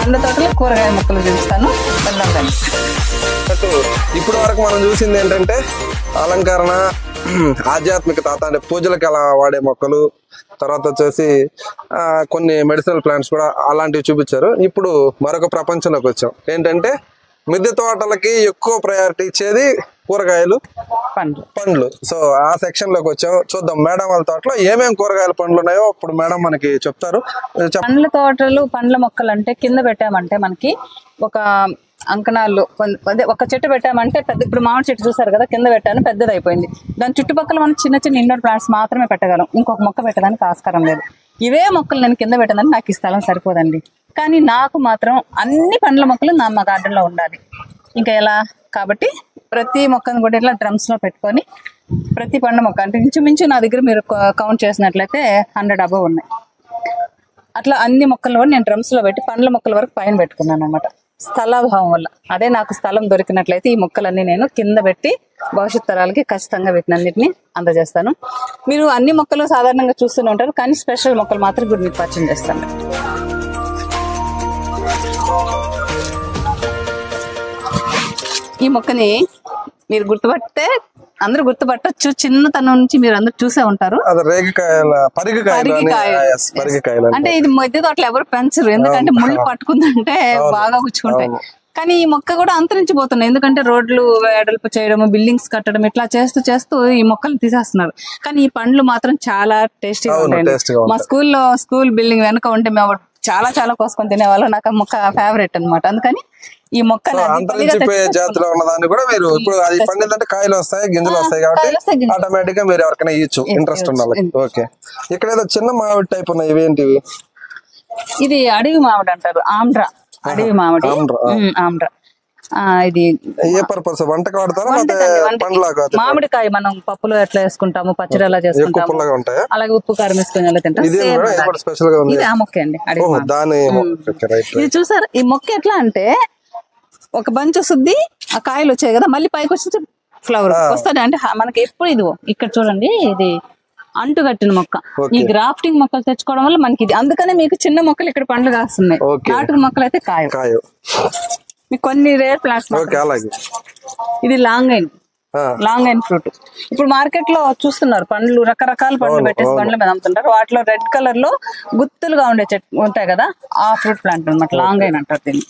పండ్ల తోటలో కూరగాయ మొక్కలు చూపిస్తాను వెళ్దాం రండి అటు ఇప్పుడు వరకు మనం చూసింది ఏంటంటే అలంకరణ ఆధ్యాత్మికత అంటే పూజలకు అలా వాడే మొక్కలు తర్వాత వచ్చేసి ఆ, కొన్ని మెడిసినల్ ప్లాంట్స్ కూడా అలాంటివి చూపించారు ఇప్పుడు మరొక ప్రపంచంలోకి వచ్చాం ఏంటంటే మిద్దె తోటలకి ఎక్కువ ప్రయారిటీ ఇచ్చేది కూరగాయలు పండ్లు పండ్లు సో ఆ సెక్షన్ లోకి వచ్చాం చూద్దాం మేడం వాళ్ళ తోటలో ఏమేం కూరగాయల పండ్లు ఉన్నాయో ఇప్పుడు మేడం మనకి చెప్తారు చెప్ పండ్ల తోటలు పండ్ల మొక్కలు అంటే కింద పెట్టామంటే మనకి ఒక అంకణాలు కొన్- అదే ఒక చెట్టు పెట్టామంటే పెద్ద ఇప్పుడు మామిడి చెట్టు చూసారు కదా కింద పెట్టాను పెద్దది అయిపోయింది దాని చుట్టుపక్కల మనం చిన్న చిన్న ఇండోర్ ప్లాంట్స్ మాత్రమే పెట్టగలం ఇంకొక మొక్క పెట్టడానికి ఆస్కారం లేదు ఇవే మొక్కలు నేను కింద పెట్టదని నాకు ఈ స్థలం సరిపోదండి కానీ నాకు మాత్రం అన్ని పండ్ల మొక్కలు నా మా గార్డెన్ లో ఉండాలి ఇంకా ఎలా కాబట్టి ప్రతి మొక్కను కూడా ఇట్లా డ్రమ్స్ లో పెట్టుకొని ప్రతి పండ్ల మొక్క అంటే ఇంచుమించు నా దగ్గర మీరు కౌంట్ చేసినట్లయితే హండ్రెడ్ అబవ్ ఉన్నాయి అట్లా అన్ని మొక్కలు కూడా నేను డ్రమ్స్ లో పెట్టి పండ్ల మొక్కల వరకు పైన పెట్టుకున్నాను అనమాట స్థలాభావం వల్ల అదే నాకు స్థలం దొరికినట్లయితే ఈ మొక్కలన్నీ నేను కింద పెట్టి భవిష్యత్ తరాలకి ఖచ్చితంగా వీటినన్నిటిని అందజేస్తాను మీరు అన్ని మొక్కలు సాధారణంగా చూస్తూనే ఉంటారు కానీ స్పెషల్ మొక్కలు మాత్రం ఇప్పుడు మీకు పరిచయం చేస్తాను ఈ మొక్కని మీరు గుర్తుపడితే అందరూ గుర్తుపట్టొచ్చు చిన్నతనం నుంచి మీరు అందరూ చూసే ఉంటారు అది రేగికాయల పరిగికాయలు అని పరిగికాయలు. ఆ, yes, పరిగికాయలు అని అంటే ఇది మధ్య తోటలు ఎవరు పెంచరు ఎందుకంటే ముళ్ళు పట్టుకుందంటే బాగా గుచ్చుకుంటాయి కానీ ఈ మొక్క కూడా అంతరించిపోతున్నాయి ఎందుకంటే రోడ్లు వెడల్పు చేయడం బిల్డింగ్స్ కట్టడం ఇట్లా చేస్తూ చేస్తూ ఈ మొక్కలు తీసేస్తున్నారు కానీ ఈ పండ్లు మాత్రం చాలా టేస్టీగా అవును, ఉంటాయండి tasty గా మా స్కూల్లో స్కూల్ బిల్డింగ్ వెనక ఉంటే మేము చాలా చాలా కోసుకొని తినేవాళ్ళం నాకు ఆ మొక్క ఫేవరెట్ అన్నమాట అందుకని ఈ మొక్క సో అంతరించిపోయే జాతిలో ఉన్నదాన్ని కూడా మీరు ఇప్పుడు అది పండిందంటే కాయలు వస్తాయి గింజలు వస్తాయి కాబట్టి కాయలు వస్తాయి, గింజలు. ఆటోమేటిక్ గా మీరు ఎవరికైనా ఇవ్వచ్చు ఇంట్రెస్ట్ ఉన్న వాళ్ళకి ఓకే ఇక్కడ ఏదో చిన్న మామిడి టైప్ ఉన్నాయి ఇవేంటివి ఇది అడవి మామిడి అంటారు ఆమ్డ్రా అడవి మామిడి ఆమ్రా, ఆ. ఉమ్, ఆమ్డ్రా ఆ, ఇది ఏ పర్పస్ వంటకు వాడతారా వంటకండి, లేకపోతే వంటకి. పండ్లాగా మామిడికాయ మనం పప్పులో ఎట్లా వేసుకుంటాము పచ్చడి ఎలా ఎక్కువ చేసుకుంటాము పుల్లగా ఉంటాయా అలాగే ఉప్పు కారం వేసుకొని ఎలా తింటాం ఇది Same కూడా ఇది అలాగే. కూడా స్పెషల్ గా ఉంది ఇది ఆ మొక్క అండి అడవి ఓహో మామిడి. దాని ఓకే రైట్ ఇది చూసారు ఈ మొక్క ఎట్లా అంటే ఒక బంచ్ వస్తుంది ఆ కాయలు వచ్చాయి కదా మళ్ళీ పైకి వచ్చి ఫ్లవర్ వస్తుంది అంటే హ- మనకి ఎప్పుడు ఇది ఇక్కడ చూడండి ఇది అంటు కట్టిన మొక్క ఈ గ్రాఫ్టింగ్ మొక్కలు తెచ్చుకోవడం వల్ల మనకి ఇది అందుకనే మీకు చిన్న మొక్కలు ఇక్కడ పండ్లు కాస్తున్నాయి Okay. నాటు మొక్కలు అయితే కాయ కాయ మీకు కొన్ని రేర్ ప్లాంట్స్ ఓకే అలాగే ఇది లాంగ్ అయిన్ ఆ, లాంగ్ అండ్ ఫ్రూట్ ఇప్పుడు మార్కెట్ లో చూస్తున్నారు పండ్లు రకరకాల పండ్లు పెట్టేసి పండ్ల మీద అమ్ముతుంటారు వాటిలో రెడ్ కలర్ లో గుత్తులుగా ఉండే చెట్టు ఉంటాయి కదా ఆ ఫ్రూట్ ప్లాంట్ అన్నమాట లాంగ్ అయిన అంటారు దీన్ని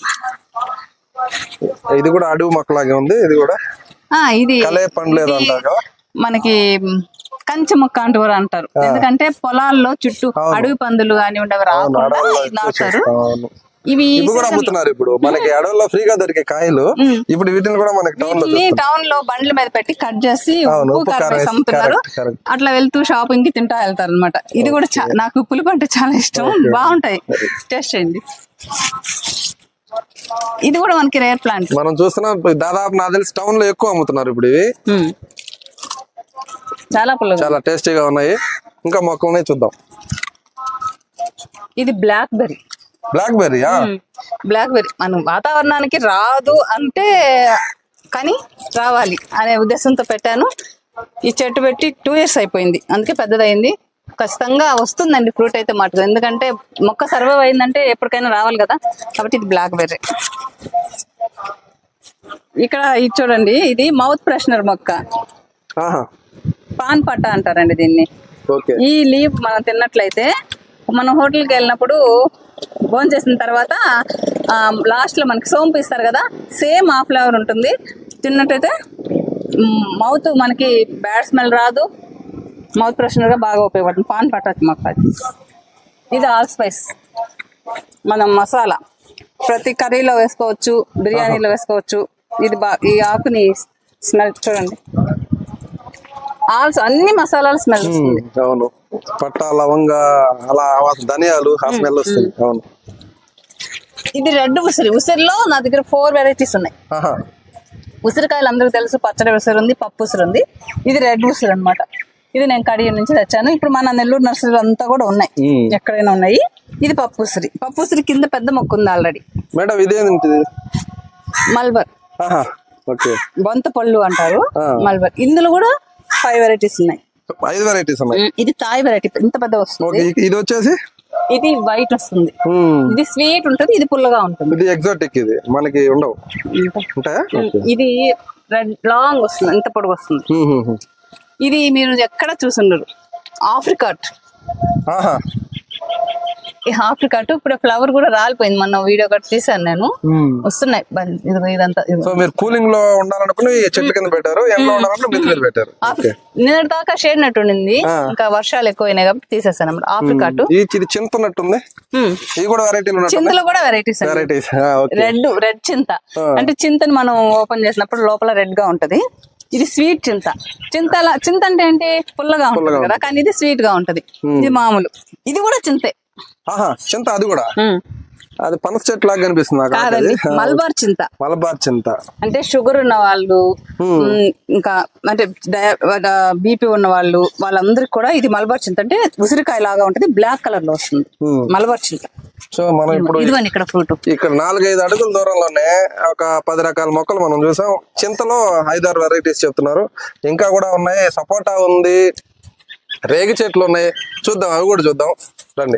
ఇది కూడా అడవి మొక్కలాగే ఉంది ఇది కూడా ఆ, ఇది కలే పండ్లు ఏదో ఇది అంటారు కదా మనకి మ్, కంచె మొక్క అంటూ కూడా అంటారు ఎందుకంటే పొలాల్లో చుట్టూ అడవి పందులు కానీ ఉండవి రాకుండా అడవుల్లో ఇది నాటుతారు అవును. ఇవి ఇవి కూడా అమ్ముతున్నారు ఇప్పుడు మనకి అడవుల్లో ఫ్రీగా దొరికే కాయలు ఇప్పుడు వీటిని కూడా మనకి టౌన్ లో వీటిని టౌన్ లో బండ్ల మీద పెట్టి కట్ చేసి అవును, ఉప్పు ఉప్పు కారం కారం వేసి వేసి, అమ్ముతున్నారు correct, correct. అట్లా వెళ్తూ షాపింగ్ కి తింటా వెళ్తారు అనమాట ఇది కూడా చా- నాకు పులుపు అంటే చాలా ఇష్టం బాగుంటాయి టేస్ట్ చేయండి ఇది కూడా మనకి రేర్ ప్లాంట్ మనం చూస్తున్నాం ఇప్పుడు దాదాపు నాకు తెలిసి టౌన్ లో ఎక్కువ అమ్ముతున్నారు ఇప్పుడు ఇవి చాలా పుల్లగా చాలా టేస్టీగా ఉన్నాయి ఇంకా మొక్కలని చూద్దాం ఇది బ్లాక్ బెర్రీ బ్లాక్ బెర్రీయా బ్లాక్ బెర్రీ మనం వాతావరణానికి రాదు అంటే కానీ రావాలి అనే ఉద్దేశంతో పెట్టాను ఈ చెట్టు పెట్టి టూ ఇయర్స్ అయిపోయింది అందుకే పెద్దదైంది ఖచ్చితంగా వస్తుందండి ఫ్రూట్ అయితే మటుకు ఎందుకంటే మొక్క సర్వైవ్ అయిందంటే ఎప్పటికైనా రావాలి కదా కాబట్టి ఇది బ్లాక్ బెర్రీ ఇక్కడ ఇది చూడండి ఇది మౌత్ ఫ్రెషనర్ మొక్క ఆహా పాన్ పట్ట అంటారండి దీన్ని ఓకే ఈ లీవ్ మనం తిన్నట్లయితే మనం హోటల్కి వెళ్ళినప్పుడు భోజనం చేసిన తర్వాత లాస్ట్ లో మనకి సోంపు ఇస్తారు కదా సేమ్ ఆ ఫ్లేవర్ ఉంటుంది తిన్నట్టయితే మౌత్ మనకి బ్యాడ్ స్మెల్ రాదు మౌత్ ఫ్రెషనర్ గా బాగా ఉపయోగపడుతుంది పాన్ పట్టచ్చు మొక్క అది ఇది ఆల్ స్పైస్ మనం మసాలా ప్రతి కర్రీలో వేసుకోవచ్చు బిర్యానీలో వేసుకోవచ్చు ఇది బా ఈ ఆకుని స్మెల్ చూడండి ఆల్స్ అన్ని మసాలాలు స్మెల్ వస్తుంది అవును పట్ట లవంగా అలా ఆ ధనియాలు ఆ స్మెల్ వస్తుంది అవును ఇది రెడ్ ఉసిరి ఉసిరిలో నా దగ్గర ఫోర్ వెరైటీస్ ఉన్నాయి ఆహా ఉసిరికాయలు అందరికీ తెలుసు పచ్చడి ఉసిరి ఉంది పప్పు ఉసిరి ఉంది ఇది రెడ్ ఉసిరి అన్నమాట ఇది నేను కడియం నుంచి తెచ్చాను ఇప్పుడు మన నెల్లూరు నర్సరీలో అంతా కూడా ఉన్నాయి మ్మ్. ఎక్కడైనా ఉన్నాయి ఇది పప్పు ఉసిరి పప్పు ఉసిరి కింద పెద్ద మొక్క ఉంది ఆల్రెడీ మేడం ఇదేంటిది మల్బర్ ఆహా ఓకే బొంత పళ్ళు అంటారు ఆ. మల్బర్ ఇందులో కూడా ఫైవ్ వెరైటీస్ ఉన్నాయి ఐదు వెరైటీస్ ఉన్నాయి ఇది తాయి వెరైటీ ఇంత పెద్ద వస్తుంది ఓకే ఇ- ఇది వచ్చేసి ఇది వైట్ వస్తుంది ఉమ్. ఇది స్వీట్ ఉంటుంది ఇది పుల్లగా ఉంటుంది ఇది ఎగ్జాటిక్ ఇది మనకి ఉండవు ఉంటాయా ఇది రెడ్ లాంగ్ వస్తుంది ఎంత పొడుగు వస్తుంది ఉమ్, ఉమ్, ఉమ్. ఇది మీరు ఎక్కడ చూసుండరు ఆఫ్రికాట్ ఆహా ఈ ఆఫ్రికాట్ ఇప్పుడు ఫ్లవర్ కూడా రాలిపోయింది మొన్న వీడియో ఒకటి తీసాను నేను ఉమ్. వస్తున్నాయి బన్- ఇదిగో ఇదంతా ఇదిగో. సో మీరు కూలింగ్ లో ఉండాలనుకుని ఈ చెట్ల కింద పెట్టారు ఎండలో ఉండాలనుకుని మిద్ది మీద పెట్టారు ఓకే నిన్నటి దాకా షేడ్ నట్టు ఉండింది ఆ. ఇంకా వర్షాలు ఎక్కువైనాయి కాబట్టి తీసేసాను అన్నమాట ఆఫ్రికాట్ ఈ ఇది చింతనట్టుంది ఇవి కూడా వెరైటీలు ఉన్నట్టు చింతలో కూడా varieties varieties okay red red చింత అంటే చింతని మనం ఓపెన్ చేసినప్పుడు లోపల రెడ్ గా ఉంటది ఇది స్వీట్ చింత చింత అలా- చింత అంటే ఏంటి పుల్లగా ఉంటుంది కదా కానీ ఇది స్వీట్ గా ఉంటది ఇది మామూలు ఇది కూడా చింతే ఆహా చింత అది కూడా ఉమ్. అది పనస చెట్టు లాగా కనిపిస్తుంది నాకు కాదండి అది మల్బార్ చింత మలబార్ చింత అంటే షుగర్ ఉన్న వాళ్ళు ఉమ్, ఇంకా అంటే బీపీ ఉన్న వాళ్ళు వాళ్ళందరికి కూడా ఇది మలబార్ చింత అంటే ఉసిరికాయ లాగా ఉంటది బ్లాక్ కలర్ లో వస్తుంది ఉమ్. మలబార్ చింత సో మనం ఇప్పుడు ఇదిగోండి ఇక్కడ ఫ్రూట్ ఇక్కడ నాలుగైదు అడుగుల దూరంలోనే ఒక పది రకాల మొక్కలు మనం చూసాం చింతలో ఐదారు వెరైటీస్ చెప్తున్నారు ఇంకా కూడా ఉన్నాయి సపోటా ఉంది రేగి చెట్లు ఉన్నాయి చూద్దాం అవి కూడా చూద్దాం రండి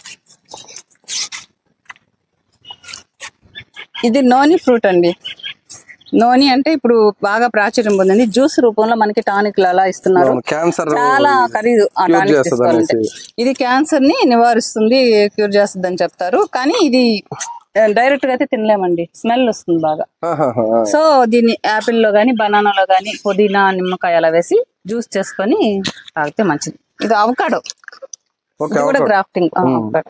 ఇది నోని ఫ్రూట్ అండి నోని అంటే ఇప్పుడు బాగా ప్రాచుర్యం పొందింది జ్యూస్ రూపంలో మనకి టానిక్లు అలా ఇస్తున్నారు క్యాన్సర్ చాలా ఖరీదు ఆ Cure టానిక్ చేస్తుంది తీసుకోవాలంటే ఇది క్యాన్సర్ ని నివారిస్తుంది క్యూర్ చేస్తుంది అని చెప్తారు కానీ ఇది డైరెక్ట్ గా అయితే తినలేమండి స్మెల్ వస్తుంది బాగా ఆహాహా. సో దీన్ని యాపిల్ లో గానీ బనానాలో గానీ పుదీనా నిమ్మకాయ అలా వేసి జ్యూస్ చేసుకొని తాగితే మంచిది ఇది అవకాడో ఓకే ఇది కూడా గ్రాఫ్టింగ్ అవకాడో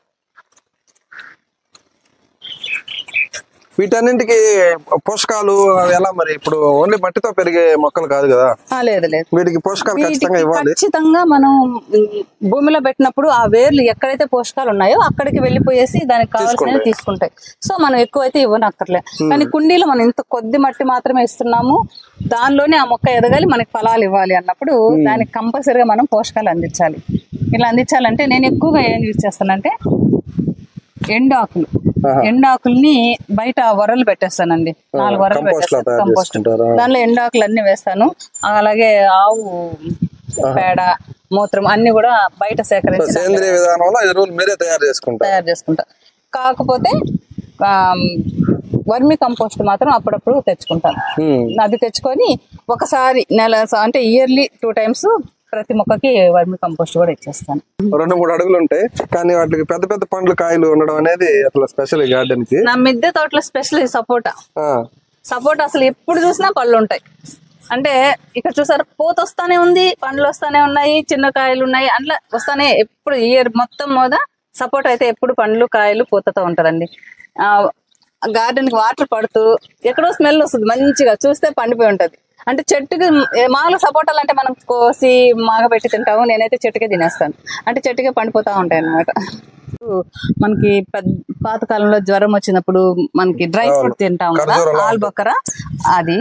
వీటన్నింటికి పోషకాలు అవి ఎలా మరి ఇప్పుడు ఓన్లీ మట్టితో పెరిగే మొక్కలు కాదు కదా ఆ, లేదు లేదు వీటికి పోషకాలు ఖచ్చితంగా వీటికి ఇవ్వాలి ఖచ్చితంగా మనం ఉమ్, భూమిలో పెట్టినప్పుడు ఆ వేర్లు ఎక్కడైతే పోషకాలు ఉన్నాయో అక్కడికి వెళ్ళిపోయేసి దానికి కావాల్సినవి తీసుకుంటాయి సో మనం ఎక్కువ అయితే ఇవ్వనక్కర్లే కానీ కుండీలో మనం ఇంత కొద్ది మట్టి మాత్రమే ఇస్తున్నాము దానిలోనే ఆ మొక్క ఎదగాలి మనకి ఫలాలు ఇవ్వాలి అన్నప్పుడు దానికి కంపల్సరీగా మనం పోషకాలు అందించాలి ఇలా అందించాలంటే నేను ఎక్కువగా ఏం యూజ్ చేస్తానంటే ఎండు ఆకులు ఎండు ఆకుల్ని బయట వరలు పెట్టేస్తానండి నాలుగు వరలు కంపోస్ట్ లా పెట్టేస్తాను తయారు కంపోస్ట్ చేసుకుంటారా దానిలో ఎండాకులు అన్ని వేస్తాను అలాగే ఆవు పేడ మూత్రం అన్ని కూడా బయట సేకరించి సేంద్రియ విధానంలో ఎరువులు మీరే తయారు చేసుకుంటారు తయారు చేసుకుంటా కాకపోతే వర్మి కంపోస్ట్ మాత్రం అప్పుడప్పుడు తెచ్చుకుంటాను ఉమ్. అది తెచ్చుకొని ఒకసారి నెల అంటే ఇయర్లీ టూ టైమ్స్ ప్రతి మొక్కకి వర్మి కంపోస్ట్ కూడా ఇచ్చేస్తాను రెండు మూడు అడుగులు ఉంటాయి కానీ వాటికి పెద్ద పెద్ద పండ్లు కాయలు ఉండడం అనేది అసలు స్పెషల్ గార్డెన్ కి నా మిద్దె తోటలో స్పెషల్ సపోటా ఆ, సపోటా అసలు ఎప్పుడు చూసినా పళ్ళు ఉంటాయి అంటే ఇక్కడ చూసారు పూత వస్తానే ఉంది పండ్లు వస్తానే ఉన్నాయి చిన్న కాయలు ఉన్నాయి అట్లా వస్తానే ఎప్పుడు ఇయర్ మొత్తం మీద సపోటా అయితే ఎప్పుడు పండ్లు కాయలు పూతతో ఉంటదండి ఆ గార్డెన్ కి వాటర్ పడుతూ ఎక్కడో స్మెల్ వస్తుంది మంచిగా చూస్తే పండిపోయి ఉంటది అంటే చెట్టుకి ఏ మామూలు సపోటాలు అంటే మనం కోసి మాగబెట్టి తింటాము నేనైతే చెట్టుకే తినేస్తాను అంటే చెట్టుకే పండిపోతా ఉంటాయి అన్నమాట మనకి పెద్ద పాతకాలంలో జ్వరం వచ్చినప్పుడు మనకి డ్రై ఫ్రూట్ తింటాం కదా ఖర్జూరంలా ఆల్బొక్కర అది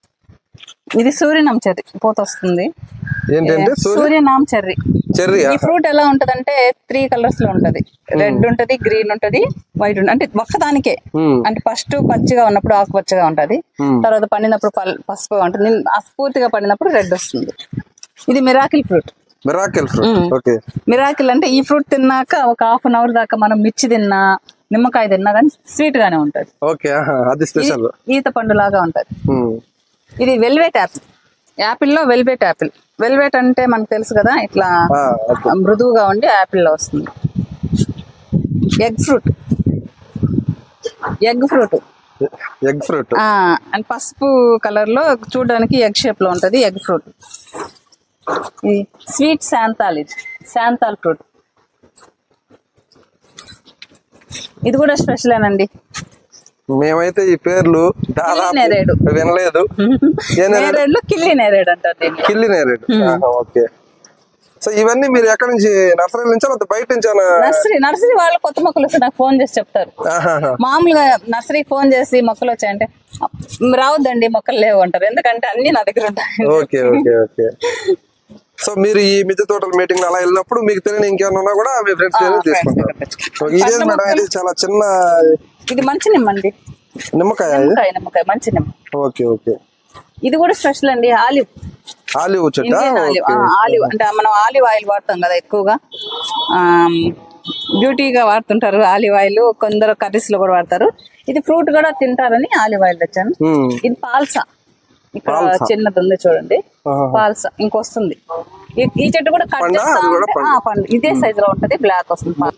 ఇది సూర్యనామ చెర్రీ పూత వస్తుంది ఏంటంటే సూర్యనామ చెర్రీ చెర్రీ ఈ ఫ్రూట్ ఎలా ఉంటదంటే త్రీ కలర్స్ లో ఉంటది రెడ్ ఉంటది గ్రీన్ ఉంటది వైట్ ఉంటది అంటే ఒక్కదానికే అంటే ఫస్ట్ పచ్చిగా ఉన్నప్పుడు ఆకుపచ్చగా ఉంటది తర్వాత పండినప్పుడు పల్- పసుపుగా ఉంటుంది నిన్- అస్ఫూర్తిగా పండినప్పుడు రెడ్ వస్తుంది ఇది miracle fruit miracle fruit okay miracle అంటే ఈ ఫ్రూట్ తిన్నాక ఒక హాఫ్ అన్ అవర్ దాకా మనం మిర్చి తిన్నా నిమ్మకాయ తిన్నా కానీ స్వీట్ గానే ఉంటది ఓకే ఆహా, అది స్పెషల్ ఈత పండు లాగా ఉంటది ఇది వెల్వెట్ యాపిల్ యాపిల్లో వెల్వెట్ యాపిల్ వెల్వెట్ అంటే మనకు తెలుసు కదా ఇట్లా మృదువుగా ఉండి యాపిల్లో వస్తుంది egg fruit egg fruit egg fruit and పసుపు కలర్ లో చూడడానికి ఎగ్ షేప్ లో ఉంటది ఎగ్ ఫ్రూట్ ఇది స్వీట్ శాంతాల్ ఇది శాంతాల్ ఫ్రూట్ ఇది కూడా స్పెషలేనండి మేమైతే ఈ పేర్లు దాదాపు నేరేడు. వినలేదు ఏ నేరేడు నేరేడులో కిల్లి నేరేడు అంటారు దీన్ని కిల్లి నేరేడు ఆహా, ఓకే సో ఇవన్నీ మీరు ఎక్కడి నుంచి నర్సరీ నుంచా లేకపోతే బయట నుంచా నర్సరీ నర్సరీ వాళ్ళు కొత్త మొక్కలు వస్తే నాకు ఫోన్ చేసి చెప్తారు మామూలుగా నర్సరీకి ఫోన్ చేసి మొక్కలు వచ్చాయంటే "మ్, రావద్దండి మొక్కలు లేవు అంటారు ఎందుకంటే అన్ని నా దగ్గర ఉంటాయి ఓకే ఓకే ఓకే సో మీరు ఈ మిద్దె తోటల మీటింగ్ అలా వెళ్ళినప్పుడు మీకు తెలియని ఇంకేమైనా ఉన్నా కూడా మీ ఫ్రెండ్స్ దగ్గర తీసుకుంటారు ఓకే, ఇదేంటి మేడం ఇది చాలా చిన్న ఇది మంచి నిమ్మండి నిమ్మకాయ ఇది నిమ్మకాయ నిమ్మకాయ మంచి నిమ్మ ఓకే ఓకే ఇది కూడా స్పెషల్ అండి ఆలివ్ ఆలివ్ చెట్ట ఇండియన్ ఆలివ్ ఆ, ఆలివ్ అంటే మనం ఆలివ్ ఆయిల్ వాడతాం కదా ఎక్కువగా ఆ, బ్యూటీగా వాడుతుంటారు ఆలివ్ ఆయిల్ కొందరు కర్రీస్ లో కూడా వాడతారు ఇది ఫ్రూట్ కూడా తింటారని ఆలివ్ ఆయిల్ తెచ్చాను ఉమ్. ఇది పాల్సా ఇక్కడ పాల్సా. చిన్నది ఉంది చూడండి ఆహా. పాల్సా ఇంకొస్తుంది ఈ- ఈ చెట్టు కూడా కట్ పండా? చేస్తా అది కూడా ఉంటే- ఆ, పండు ఇదే సైజ్ లో ఉంటది బ్లాక్ వస్తుంది పాల్.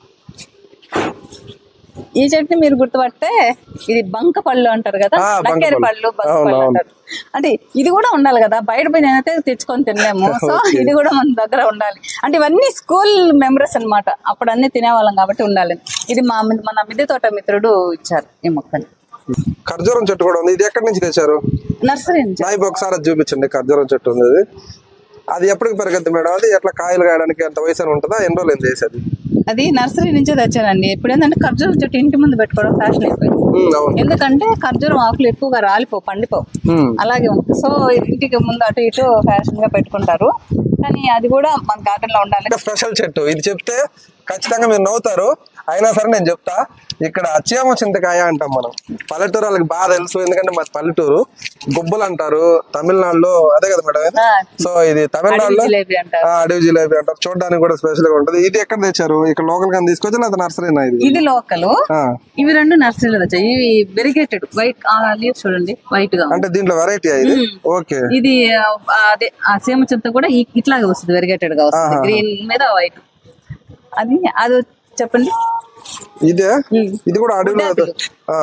ఈ చెట్టుని మీరు గుర్తుపడితే ఇది బంక పళ్ళు అంటారు కదా ఆ, బంక నక్కేరు పళ్ళు. పళ్ళు బంక అవును, పళ్ళు అవును. అంటారు అంటే ఇది కూడా ఉండాలి కదా బయట పోయి నేనైతే తెచ్చుకొని తినలేము సో ఇది కూడా మన దగ్గర ఉండాలి అంటే ఇవన్నీ స్కూల్ మెమరీస్ అన్నమాట అప్పుడు అన్ని తినేవాళ్ళం కాబట్టి ఉండాలి ఇది మా మి- మన మిద్దె తోట మిత్రుడు ఇచ్చారు ఈ మొక్కని ఖర్జూరం చెట్టు కూడా ఉంది ఇది ఎక్కడి నుంచి తెచ్చారు నర్సరీ నుంచి నాయి ఒకసారి అది చూపించండి ఖర్జూరం చెట్టు ఉంది అది అది ఎప్పటికి పెరగద్దు మేడం అది ఎట్లా కాయలు కాయడానికి ఎంత వయసు అని ఉంటుందా ఎన్ని రోజులు ఏం చేసేది అది నర్సరీ నుంచే తెచ్చానండి ఇప్పుడు ఏంటంటే ఖర్జూరం చెట్టు ఇంటి ముందు పెట్టుకోవడం ఫ్యాషన్ అయిపోయింది ఉమ్, అవును ఎందుకంటే ఖర్జూరం ఆకులు ఎక్కువగా రాలిపోవు పండిపోవు ఉమ్. అలాగే ఉంటుంది సో ఇంటికి ముందు అటు ఇటు ఫ్యాషన్ గా పెట్టుకుంటారు కానీ అది కూడా మన గార్డెన్ లో ఉండాలి ఇంకా స్పెషల్ చెట్టు ఇది చెప్తే ఖచ్చితంగా మీరు నవ్వుతారు అయినా సరే నేను చెప్తా ఇక్కడ అచ్చేమ చింతకాయ అంటాం మనం పల్లెటూరు వాళ్ళకి బాగా తెలుసు ఎందుకంటే మాది పల్లెటూరు గుబ్బలు అంటారు తమిళనాడులో అదే కదా మేడం ఇది? ఆ, సో ఇది తమిళనాడులో జిలేబీ అంటారు ఆ, అడవి జిలేబీ అంటారు చూడడానికి కూడా స్పెషల్ గా ఉంటది ఇది ఎక్కడ తెచ్చారు ఇక్కడ లోకల్ గా తీసుకొచ్చి లేదా నర్సరీనా ఇది ఇది లోకల్ ఆ, ఇవి రెండు నర్సరీలో తెచ్చాయి ఇవి వెరిగేటెడ్ వైట్ లీవ్స్ చూడండి వైట్ గా ఉంది. అంటే దీంట్లో వెరైటీ ఇది ఓకే ఇది ఆ, అదే ఆ సీమ చింత కూడా ఈ- ఇట్లాగే వస్తుంది వెరిగేటెడ్ గా వస్తుంది గ్రీన్ మీద వైట్ అది అది చెప్పండి ఇదే ఇది కూడా అడవిలో ఆ,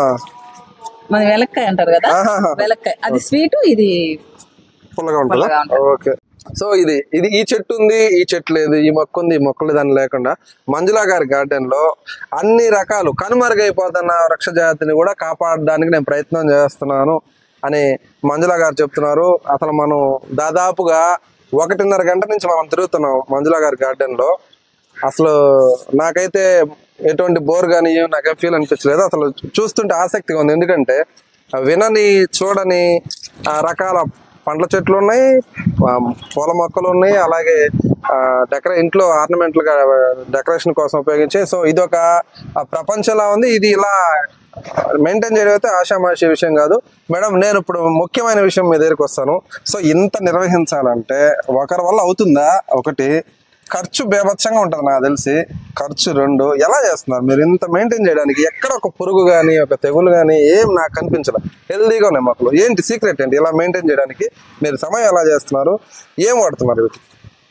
మన వెలక్కాయ అంటారు కదా ఆహాహా. వెలక్కాయ అది స్వీట్ ఇది పుల్లగా ఉంటుందా పుల్లగా ఉంటది. ఓకే సో ఇది ఇది ఈ చెట్టు ఉంది ఈ చెట్టు లేదు ఈ మొక్క ఉంది ఈ మొక్క లేదు అని లేకుండా మంజులా గారి గార్డెన్ లో అన్ని రకాలు కనుమరుగైపోతున్న వృక్ష జాతిని కూడా కాపాడడానికి నేను ప్రయత్నం చేస్తున్నాను అని మంజులా గారు చెప్తున్నారు అసలు మనం దాదాపుగా ఒకటిన్నర గంట నుంచి మనం తిరుగుతున్నాం మంజులా గారి గార్డెన్ లో అసలు నాకైతే ఎటువంటి బోర్ కానీ ఏం నాకేం ఫీల్ అనిపించలేదు అసలు చూస్తుంటే ఆసక్తిగా ఉంది ఎందుకంటే ఆ వినని చూడని ఆ రకాల పండ్ల చెట్లు ఉన్నాయి ఆ పూల మొక్కలు ఉన్నాయి అలాగే డెకరే ఇంట్లో ఆర్నమెంటల్ గా డెకరేషన్ కోసం ఉపయోగించే సో ఇది ఒక ఆ ప్రపంచంలా ఉంది ఇది ఇలా మెయింటైన్ చేయడం అయితే ఆషామాషి విషయం కాదు మేడం నేను ఇప్పుడు ముఖ్యమైన విషయం మీ దగ్గరికి వస్తాను సో ఇంత నిర్వహించాలంటే ఒకరి వల్ల అవుతుందా ఒకటి ఖర్చు బేభత్సంగా ఉంటుంది నాకు తెలిసి ఖర్చు రెండు ఎలా చేస్తున్నారు మీరు ఇంత మెయింటైన్ చేయడానికి ఎక్కడ ఒక పురుగు కానీ ఒక తెగులు కానీ ఏం నాకు కనిపించలేదు హెల్దీగా ఉన్నాయి మొక్కలు ఏంటి సీక్రెట్ ఏంటి ఇలా మెయింటైన్ చేయడానికి మీరు సమయం ఎలా చేస్తున్నారు ఏం వాడుతున్నారు వీటికి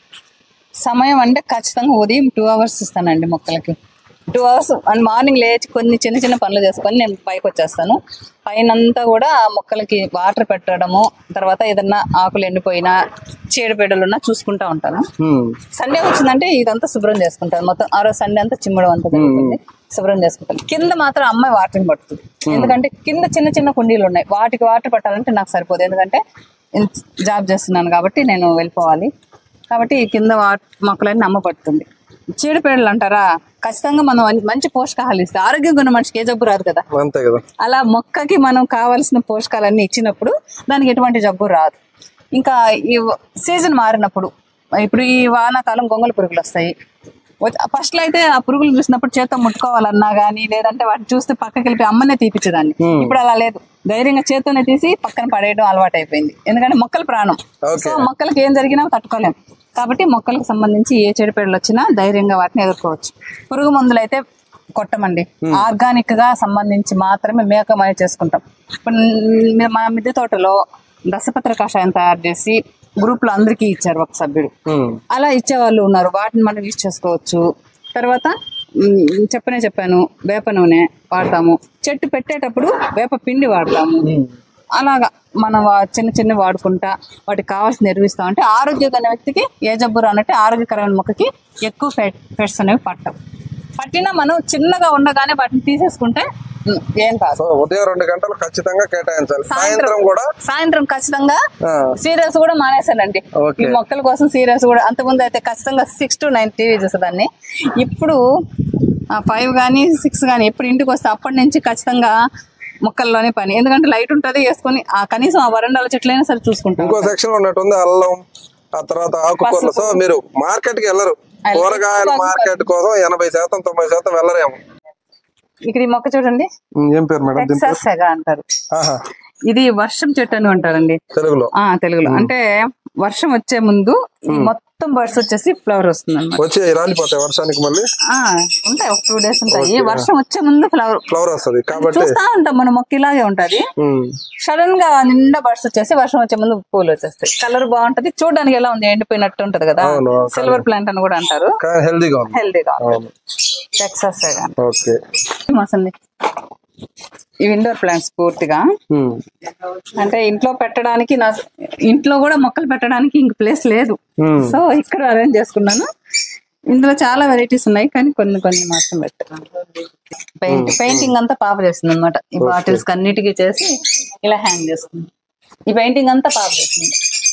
సమయం అంటే ఖచ్చితంగా ఉదయం టూ అవర్స్ ఇస్తానండి మొక్కలకి టూ అవర్స్ అండ్ మార్నింగ్ లేచి కొన్ని చిన్న చిన్న పనులు చేసుకొని నేను పైకి వచ్చేస్తాను పైనంతా కూడా మొక్కలకి వాటర్ పెట్టడము తర్వాత ఏదన్నా ఆకులు ఎండిపోయినా చీడపీడలు ఉన్నా చూసుకుంటా ఉంటాను హ్మ్. సండే వచ్చిందంటే ఇదంతా శుభ్రం చేసుకుంటాను మొత్తం ఆ రోజు సండే అంతా చిమ్మడం అంతా జరుగుతుంది శుభ్రం చేసుకుంటాను కింద మాత్రం అమ్మాయి వాటరింగ్ పడుతుంది ఎందుకంటే కింద చిన్న చిన్న కుండీలు ఉన్నాయి వాటికి వాటర్ పట్టాలంటే నాకు సరిపోదు ఎందుకంటే ఇన్- జాబ్ చేస్తున్నాను కాబట్టి నేను వెళ్ళిపోవాలి కాబట్టి ఈ కింద వాట్ మొక్కలన్నీ అమ్మ పడుతుంది చీడపీడలు అంటారా ఖచ్చితంగా మనం అన్ని- మంచి పోషకాహాలు ఇస్తే ఆరోగ్యంగా ఉన్న మనిషికి ఏ జబ్బు రాదు కదా అంతే కదా అలా మొక్కకి మనం కావాల్సిన పోషకాలన్నీ ఇచ్చినప్పుడు దానికి ఎటువంటి జబ్బు రాదు ఇంకా ఈ సీజన్ మారినప్పుడు ఇప్పుడు ఈ వానాకాలం గొంగళ పురుగులు వస్తాయి ఫస్ట్ లో అయితే ఆ పురుగులు చూసినప్పుడు చేత్తో ముట్టుకోవాలన్నా గానీ లేదంటే వాటిని చూస్తే పక్కకి వెళ్ళి అమ్మనే తీపిచ్చేదాన్ని ఇప్పుడు అలా లేదు ధైర్యంగా చేత్తోనే తీసి పక్కన పడేయడం అలవాటు అయిపోయింది ఎందుకంటే మొక్కల ప్రాణం Okay. సో మొక్కలకి ఏం జరిగినా తట్టుకోలేం కాబట్టి మొక్కలకు సంబంధించి ఏ చెడుపేడలు వచ్చినా ధైర్యంగా వాటిని ఎదుర్కోవచ్చు పురుగు మందులు అయితే కొట్టమండి ఆర్గానిక్ గా సంబంధించి మాత్రమే మేకమాయ చేసుకుంటాం ఇప్పుడు న- మా మిద్దె తోటలో దశపత్ర కషాయం తయారు చేసి గ్రూప్ లో అందరికీ ఇచ్చారు ఒక సభ్యుడు హ్మ్. అలా ఇచ్చే వాళ్ళు ఉన్నారు వాటిని మనం యూజ్ చేసుకోవచ్చు తర్వాత మ్, చెప్పనే చెప్పాను వేప నూనె వాడతాము చెట్టు పెట్టేటప్పుడు వేప పిండి వాడతాము అలాగా మనం వా- చిన్న చిన్న వాడుకుంటా వాటికి కావాల్సిన నిర్వహిస్తాం అంటే ఆరోగ్యకరమైన వ్యక్తికి ఏ జబ్బు రానంటే ఆరోగ్యకరమైన మొక్కకి ఎక్కువ ఫెట్ ఫెట్స్ అనేవి పట్టవు పట్టినా మనం చిన్నగా ఉండగానే వాటిని తీసేసుకుంటే మ్, ఏం కాదు సో ఉదయం రెండు గంటలు ఖచ్చితంగా కేటాయించాలి సాయంత్రం సాయంత్రం కూడా సాయంత్రం ఖచ్చితంగా ఆ, సీరియల్స్ కూడా మానేశానండి ఓకే. ఈ మొక్కల కోసం సీరియల్స్ కూడా అంతకుముందు అయితే ఖచ్చితంగా సిక్స్ టు నైన్ టీవీ చూసేదాన్ని ఇప్పుడు ఫైవ్ కానీ సిక్స్ కానీ ఎప్పుడు ఇంటికి వస్తే అప్పటి నుంచి ఖచ్చితంగా మొక్కల్లోనే పని ఎందుకంటే లైట్ ఉంటుంది వేసుకొని ఆ కనీసం ఆ వరండాల చెట్లైనా సరే చూసుకుంటాం ఇంకో సెక్షన్ లో ఉన్నట్టుంది అల్లం ఆ తర్వాత ఆకుకూరలు సో మీరు మార్కెట్ కి వెళ్ళరు కూరగాయల మార్కెట్ కోసం ఎనభై శాతం తొంభై శాతం వెళ్ళరేమో ఇక్కడ ఈ మొక్క చూడండి ఉమ్, ఏం పేరు మేడం దీని టెక్సాస్ సెగ అంటారు ఆహా ఇది వర్షం చెట్టు అని అంటారండి తెలుగులో ఆ తెలుగులో అంటే వర్షం వచ్చే ముందు ఈ మొత్తం మొత్తం బర్డ్స్ వచ్చేసి ఫ్లవర్ వస్తుంది అనమాట వచ్చి రాలిపోతాయి వర్షానికి మళ్ళీ ఉంటాయి ఒక టూ డేస్ ఉంటాయి వర్షం వచ్చే ముందు ఫ్లవర్ ఫ్లవర్ వస్తుంది కాబట్టి చూస్తా ఉంటాం మన మొక్క ఇలాగే ఉంటది ఉమ్, సడన్ గా నిండా బర్డ్స్ వచ్చేసి వర్షం వచ్చే ముందు పూలు వచ్చేస్తాయి కలర్ బాగుంటది చూడడానికి ఎలా ఉంది ఎండిపోయినట్టు ఉంటది కదా అవును, సిల్వర్ ప్లాంట్ అని కూడా అంటారు కానీ హెల్దీగా ఉంది హెల్దీగా అవును టెక్సస్ ఓకే మసంది ఇవి ఇండోర్ ప్లాంట్స్ పూర్తిగా ఉమ్, అంటే ఇంట్లో పెట్టడానికి నా ఇంట్లో కూడా మొక్కలు పెట్టడానికి ఇంక ప్లేస్ లేదు ఉమ్, సో ఇక్కడ అరేంజ్ చేసుకున్నాను ఇందులో చాలా వెరైటీస్ ఉన్నాయి కానీ కొన్ని కొన్ని మాత్రం పెట్టాను పెయింట్ పెయింటింగ్ అంతా పాప చేస్తుంది అనమాట ఈ బాటిల్స్ అన్నిటికీ చేసి ఇలా హ్యాంగ్ చేస్తుంది ఈ పెయింటింగ్ అంతా పాప చేస్తుంది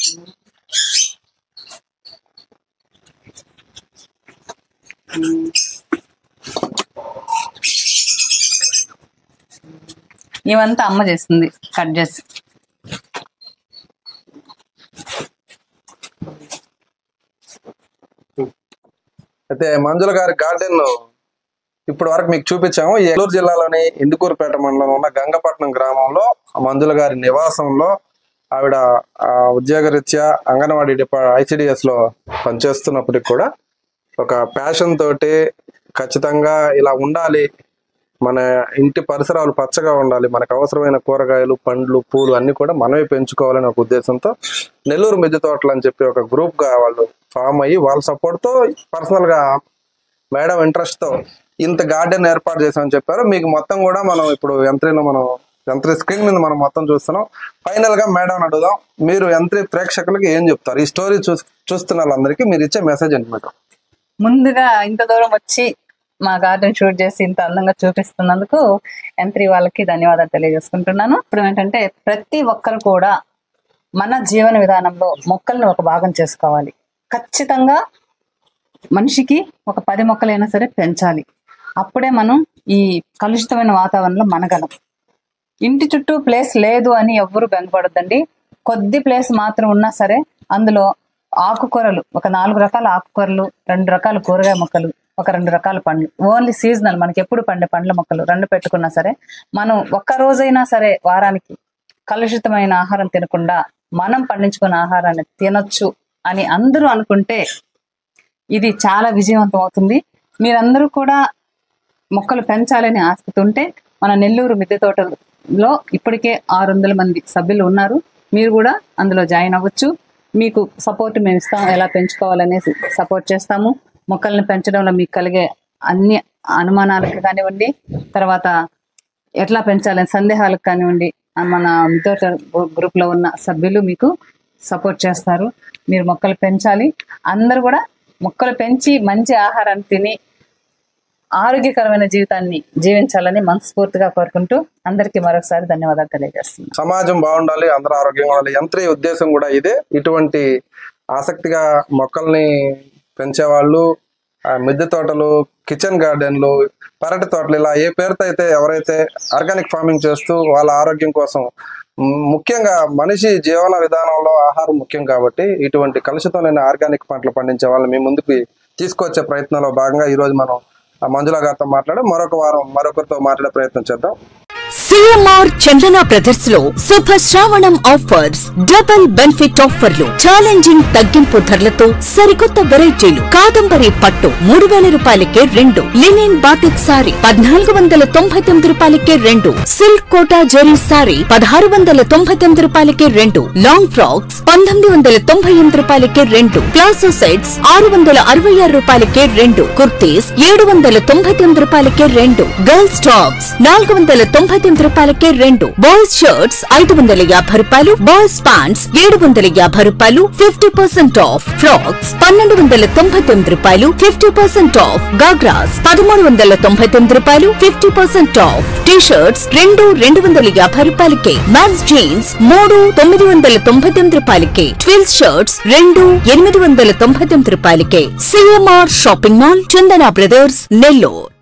ఇవంతా అమ్మ చేస్తుంది కట్ చేసి అయితే మంజుల గారి గార్డెన్ ఇప్పటి వరకు మీకు చూపించాము ఈ ఏలూరు జిల్లాలోని ఇందుకూరుపేట మండలం ఉన్న గంగపట్నం గ్రామంలో మంజుల గారి నివాసంలో ఆవిడ ఆ, ఉద్యోగరీత్యా అంగన్వాడీ డిపా ఐసిడిఎస్ లో పనిచేస్తున్నప్పటికి కూడా ఒక ప్యాషన్ తోటి ఖచ్చితంగా ఇలా ఉండాలి మన ఇంటి పరిసరాలు పచ్చగా ఉండాలి మనకు అవసరమైన కూరగాయలు పండ్లు పూలు అన్ని కూడా మనమే పెంచుకోవాలని ఒక ఉద్దేశంతో నెల్లూరు మిద్దె తోటలు అని చెప్పి ఒక గ్రూప్ గా వాళ్ళు ఫామ్ అయ్యి వాళ్ళ సపోర్ట్ తో పర్సనల్ గా మేడం ఇంట్రెస్ట్ తో ఇంత గార్డెన్ ఏర్పాటు చేసామని చెప్పారు మీకు మొత్తం కూడా మనం ఇప్పుడు యంత్రిలో మనం యంత్రి స్క్రీన్ మీద మనం మొత్తం చూస్తున్నాం ఫైనల్ గా మేడం అడుగుదాం మీరు యంత్రి ప్రేక్షకులకి ఏం చెప్తారు ఈ స్టోరీ చూ చూస్తున్న వాళ్ళందరికీ మీరు ఇచ్చే మెసేజ్ ఏంటి మేడం ముందుగా ఇంత దూరం వచ్చి మా గార్డెన్ షూట్ చేసి ఇంత అందంగా చూపిస్తున్నందుకు ఎంత్రి వాళ్ళకి ధన్యవాదాలు తెలియజేసుకుంటున్నాను ఇప్పుడు ఏంటంటే ప్రతి ఒక్కరు కూడా మన జీవన విధానంలో మొక్కల్ని ఒక భాగం చేసుకోవాలి ఖచ్చితంగా మనిషికి ఒక పది మొక్కలైనా సరే పెంచాలి అప్పుడే మనం ఈ కలుషితమైన వాతావరణంలో మనగలం ఇంటి చుట్టూ ప్లేస్ లేదు అని ఎవ్వరు బెంగపడద్దండి కొద్ది ప్లేస్ మాత్రం ఉన్నా సరే అందులో ఆకుకూరలు ఒక నాలుగు రకాల ఆకుకూరలు రెండు రకాల కూరగాయ మొక్కలు ఒక రెండు రకాల పండ్లు ఓన్లీ సీజనల్ మనకి ఎప్పుడు పండే పండ్ల మొక్కలు రెండు పెట్టుకున్నా సరే మనం ఒక్క రోజైనా సరే వారానికి కలుషితమైన ఆహారం తినకుండా మనం పండించుకున్న ఆహారాన్ని తినొచ్చు అని అందరూ అనుకుంటే ఇది చాలా విజయవంతం అవుతుంది మీరందరూ కూడా మొక్కలు పెంచాలని ఆసక్తి ఉంటే మన నెల్లూరు మిద్దె తోటలో ఇప్పటికే ఆరు వందల మంది సభ్యులు ఉన్నారు మీరు కూడా అందులో జాయిన్ అవ్వచ్చు మీకు సపోర్ట్ మేము ఇస్తాం ఎలా పెంచుకోవాలనేసి సపోర్ట్ చేస్తాము మొక్కల్ని పెంచడంలో మీకు కలిగే అన్ని అనుమానాలకు కానివ్వండి తర్వాత ఎట్లా పెంచాలని సందేహాలకు కానివ్వండి ఆ మన మిద్దె గ్రూప్ లో ఉన్న సభ్యులు మీకు సపోర్ట్ చేస్తారు మీరు మొక్కలు పెంచాలి అందరూ కూడా మొక్కలు పెంచి మంచి ఆహారాన్ని తిని ఆరోగ్యకరమైన జీవితాన్ని జీవించాలని మనస్ఫూర్తిగా కోరుకుంటూ అందరికీ మరొకసారి ధన్యవాదాలు తెలియజేస్తున్నాను సమాజం బాగుండాలి అందరూ ఆరోగ్యంగా ఉండాలి యంత్రి ఉద్దేశం కూడా ఇదే ఇటువంటి ఆసక్తిగా మొక్కల్ని పెంచేవాళ్ళు ఆ మిద్దె తోటలు కిచెన్ గార్డెన్లు పెరటి తోటలు ఇలా ఏ పేరుతో అయితే ఎవరైతే ఆర్గానిక్ ఫార్మింగ్ చేస్తూ వాళ్ళ ఆరోగ్యం కోసం మ్, ముఖ్యంగా మనిషి జీవన విధానంలో ఆహారం ముఖ్యం కాబట్టి ఇటువంటి కలుషితం లేని ఆర్గానిక్ పంటలు పండించే వాళ్ళని మీ ముందుకు తీసుకొచ్చే ప్రయత్నంలో భాగంగా ఈ రోజు మనం ఆ మంజుల గారితో మాట్లాడి మరొక వారం మరొకరితో మాట్లాడే ప్రయత్నం చేద్దాం సిఎంఆర్ చందన బ్రదర్స్ లో శుభ శ్రావణం ఆఫర్స్ డబుల్ బెనిఫిట్ ఆఫర్లు ఛాలెంజింగ్ తగ్గింపు ధరలతో సరికొత్త వెరైటీలు కాదంబరి పట్టు మూడు వేల రూపాయలకే రెండు లినిన్ బాటిక్ సారీ పద్నాలుగు వందల తొంభై తొమ్మిది రూపాయలకే రెండు సిల్క్ కోటా జెరీ సారీ పదహారు వందల తొంభై తొమ్మిది రూపాయలకే రెండు లాంగ్ ఫ్రాక్స్ పంతొమ్మిది వందల తొంభై ఎనిమిది రూపాయలకే రెండు ప్లాసో సెట్స్ ఆరు వందల అరవై ఆరు రూపాయలకే రెండు కుర్తీస్ ఏడు వందల తొంభై తొమ్మిది రూపాయలకే రెండు గర్ల్స్ టాప్స్ నాలుగు వందల తొంభై తొమ్మిది రూపాయలకే రెండు బాయ్స్ షర్ట్స్ ఐదు వందల యాభై రూపాయలు బాయ్స్ ప్యాంట్స్ ఏడు వందల యాభై రూపాయలు ఫిఫ్టీ పర్సెంట్ ఆఫ్ ఫ్రాక్స్ పన్నెండు వందల తొంభై తొమ్మిది రూపాయలు ఫిఫ్టీ పర్సెంట్ ఆఫ్ గాగ్రాస్ పదమూడు వందల తొంభై తొమ్మిది రూపాయలు fifty percent off T shirts రెండు రెండు వందల యాభై రూపాయలకే మ్యాన్స్ జీన్స్ మూడు తొమ్మిది వందల తొంభై తొమ్మిది రూపాయలకే ట్విల్స్ షర్ట్స్ రెండు ఎనిమిది వందల తొంభై తొమ్మిది రూపాయలకే CMR shopping mall Chandana brothers Nellore